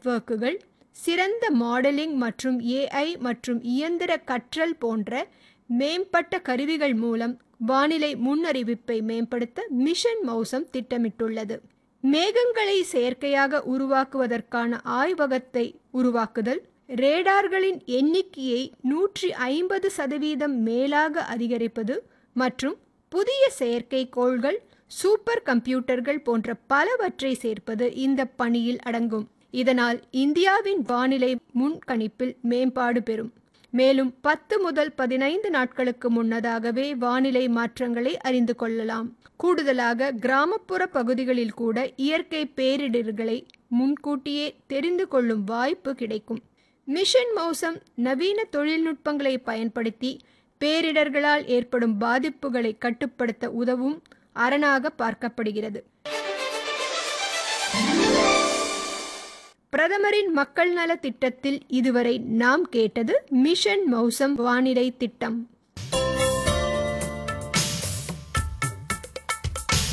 நெட்வொர்க்குகள் சிறந்த மாடலிங் மற்றும் ஏஐ மற்றும் இயந்திர கற்றல் போன்ற மேம்பட்ட கருவிகள் மூலம் வானிலை முன்னறிவிப்பை மேம்படுத்த மிஷன் மௌசம் திட்டமிட்டுள்ளது மேகங்களை செயற்கையாக உருவாக்குவதற்கான ஆய்வகத்தை உருவாக்குதல் ரேடார்களின் எண்ணிக்கையை நூற்றி ஐம்பது சதவீதம் மேலாக அதிகரிப்பது மற்றும் புதிய செயற்கைக்கோள்கள் சூப்பர் கம்ப்யூட்டர்கள் போன்ற பலவற்றை சேர்ப்பது இந்த பணியில் அடங்கும் இதனால் இந்தியாவின் வானிலை முன்கணிப்பில் மேம்பாடு பெறும் மேலும் பத்து முதல் பதினைந்து நாட்களுக்கு முன்னதாகவே வானிலை மாற்றங்களை அறிந்து கொள்ளலாம் கூடுதலாக கிராமப்புற பகுதிகளில் கூட இயற்கை பேரிடர்களை முன்கூட்டியே தெரிந்து கொள்ளும் வாய்ப்பு கிடைக்கும் மிஷன் மௌசம் நவீன தொழில்நுட்பங்களை பயன்படுத்தி பேரிடர்களால் ஏற்படும் பாதிப்புகளை கட்டுப்படுத்த உதவும் அரணாக பார்க்கப்படுகிறது பிரதமரின் மக்கள் நல திட்டத்தில் இதுவரை நாம் கேட்டது மிஷன் மௌசம் வானிலை திட்டம்